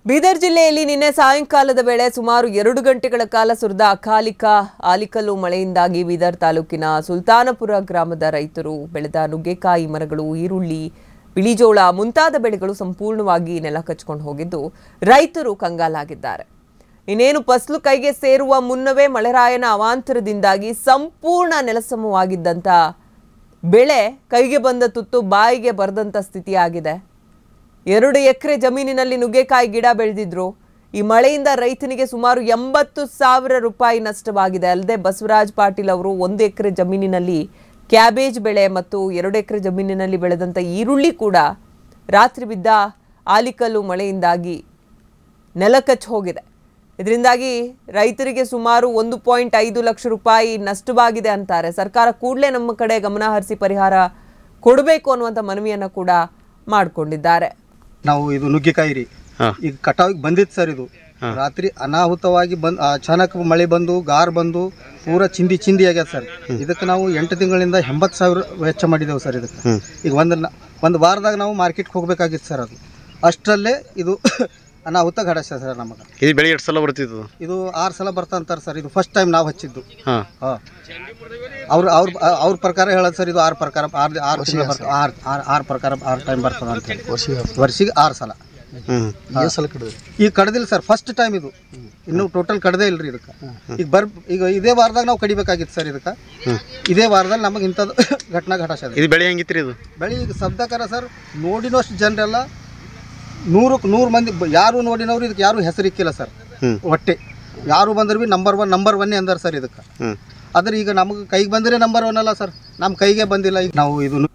ಬೀದರ್ ಜಿಲ್ಲೆಯಲ್ಲಿ ನಿನ್ನೆ ಸಾಯಂಕಾಲದ ವೇಳೆ ಸುಮಾರು ಎರಡು ಗಂಟೆಗಳ ಕಾಲ ಸುರಿದ ಅಕಾಲಿಕ ಆಲಿಕಲ್ಲು ಮಳೆಯಿಂದಾಗಿ ಬೀದರ್ ತಾಲೂಕಿನ ಸುಲ್ತಾನಪುರ ಗ್ರಾಮದ ರೈತರು ಬೆಳೆದ ನುಗ್ಗೆಕಾಯಿ ಮರಗಳು ಈರುಳ್ಳಿ ಬಿಳಿಜೋಳ ಮುಂತಾದ ಬೆಳೆಗಳು ಸಂಪೂರ್ಣವಾಗಿ ನೆಲ ಕಚ್ಕೊಂಡು ಹೋಗಿದ್ದು ರೈತರು ಕಂಗಾಲಾಗಿದ್ದಾರೆ ಇನ್ನೇನು ಫಸಲು ಕೈಗೆ ಸೇರುವ ಮುನ್ನವೇ ಮಳೆರಾಯನ ಅವಾಂತರದಿಂದಾಗಿ ಸಂಪೂರ್ಣ ನೆಲಸಮವಾಗಿದ್ದಂಥ ಬೆಳೆ ಕೈಗೆ ಬಂದ ತುತ್ತು ಬಾಯಿಗೆ ಬರದಂಥ ಸ್ಥಿತಿಯಾಗಿದೆ ಎರಡು ಎಕರೆ ಜಮೀನಿನಲ್ಲಿ ನುಗ್ಗೆಕಾಯಿ ಗಿಡ ಬೆಳೆದಿದ್ರು ಈ ಮಳೆಯಿಂದ ರೈತನಿಗೆ ಸುಮಾರು ಎಂಬತ್ತು ಸಾವಿರ ರೂಪಾಯಿ ನಷ್ಟವಾಗಿದೆ ಅಲ್ಲದೆ ಬಸವರಾಜ್ ಪಾಟೀಲ್ ಅವರು ಒಂದು ಎಕರೆ ಜಮೀನಿನಲ್ಲಿ ಕ್ಯಾಬೇಜ್ ಬೆಳೆ ಮತ್ತು ಎರಡು ಎಕರೆ ಜಮೀನಿನಲ್ಲಿ ಬೆಳೆದಂಥ ಈರುಳ್ಳಿ ಕೂಡ ರಾತ್ರಿ ಬಿದ್ದ ಆಲಿಕಲ್ಲು ಮಳೆಯಿಂದಾಗಿ ನೆಲಕಚ್ಚಿ ಹೋಗಿದೆ ಇದರಿಂದಾಗಿ ರೈತರಿಗೆ ಸುಮಾರು ಒಂದು ಪಾಯಿಂಟ್ ಐದು ಲಕ್ಷ ರೂಪಾಯಿ ನಷ್ಟವಾಗಿದೆ ಅಂತಾರೆ ಸರ್ಕಾರ ಕೂಡಲೇ ನಮ್ಮ ಕಡೆ ಗಮನ ಹರಿಸಿ ಪರಿಹಾರ ಕೊಡಬೇಕು ಅನ್ನುವಂಥ ಮನವಿಯನ್ನು ಕೂಡ ಮಾಡಿಕೊಂಡಿದ್ದಾರೆ ನಾವು ಇದು ನುಗ್ಗೆಕಾಯಿ ರೀ ಹಾ. ಈಗ ಕಟಾವಿಗೆ ಬಂದಿತ್ತು ಸರ್ ಇದು ರಾತ್ರಿ ಅನಾಹುತವಾಗಿ ಬಂದ್ ಅಚಾನಕ್ ಮಳೆ ಬಂದು ಗಾರ್ ಬಂದು ಪೂರ ಚಿಂದಿ ಚಿಂದಿ ಆಗ್ಯದ ಸರ್ ಇದಕ್ಕೆ ನಾವು ಎಂಟು ತಿಂಗಳಿಂದ ಎಂಬತ್ತು ಸಾವಿರ ವೆಚ್ಚ ಮಾಡಿದೆವು ಸರ್ ಇದಕ್ಕೆ ಈಗ ಒಂದು ನ- ಒಂದು ವಾರದಾಗ ನಾವು ಮಾರ್ಕೆಟ್ಗೆ ಹೋಗ್ಬೇಕಾಗಿತ್ತು ಸರ್ ಅದು ಅಷ್ಟರಲ್ಲೇ ಇದು ಅನಾಹುತ ಘಟಸ ಸರ್ ನಮಗೆ ಇದು ಬೆಳಿಗ್ಗೆ ಎಷ್ಟು ಸಲ ಬರ್ತಿತ್ತು ಇದು ಆರು ಸಲ ಬರ್ತಾಂತಾರೆ ಸರ್ ಇದು ಫಸ್ಟ್ ಟೈಮ್ ನಾವು ಹಚ್ಚಿದ್ದು ಹಾಂ ಹಾಂ ಅವ್ರ ಅವ್ರ ಅವ್ರ ಪ್ರಕಾರ ಹೇಳೋದು ಸರ್ ಇದು ಆರು ಪ್ರಕಾರ ಆರು ಆರು ತಿಂಗಳು ಬರ್ತದೆ ಆರು ಆರು ಆರು ಪ್ರಕಾರ ಆರು ಟೈಮ್ ಬರ್ತದೆ ಅಂತ ಹೇಳಿ ವರ್ಷಿಗೆ ಆರು ಸಲ ಹ್ಞೂ ಸಲ ಈಗ ಕಡ್ದಿಲ್ಲ ಸರ್ ಫಸ್ಟ್ ಟೈಮ್ ಇದು ಇನ್ನು ಟೋಟಲ್ ಕಡ್ದೇ ಇಲ್ರಿ ಇದಕ್ಕೆ ಈಗ ಬರ್ ಈಗ ಇದೇ ವಾರದಾಗ ನಾವು ಕಡಿಬೇಕಾಗಿತ್ತು ಸರ್ ಇದಕ್ಕೆ ಇದೇ ವಾರದಲ್ಲಿ ನಮಗೆ ಇಂಥದ್ದು ಘಟನಾ ಘಟಸದ ಇದು ಬೆಳೆ ಹೆಂಗಿತ್ರಿ ಇದು ಬೆಳಿ ಈಗ ಸದ್ಯಕಾರ ಸರ್ ನೋಡಿನಷ್ಟು ಜನರೆಲ್ಲ ನೂರಕ್ಕೆ ನೂರು ಮಂದಿ ಬ- ಯಾರು ನೋಡಿನವ್ರು ಇದಕ್ಕೆ ಯಾರು ಹೆಸರಿಕ್ಕಿಲ್ಲ ಸರ್ ಹ್ಮ್. ಒಟ್ಟೆ ಯಾರು ಬಂದ್ರು ಬಿ ನಂಬರ್ ಒನ್ ನಂಬರ್ ಒನ್ನೇ ಅಂದಾರ ಸರ್ ಇದಕ್ಕೆ ಹ್ಞೂ ಆದ್ರೆ ಈಗ ನಮಗೆ ಕೈಗೆ ಬಂದರೆ ನಂಬರ್ ಒನ್ ಅಲ್ಲ ಸರ್ ನಮ್ಮ ಕೈಗೆ ಬಂದಿಲ್ಲ ಈಗ ನಾವು ಇದು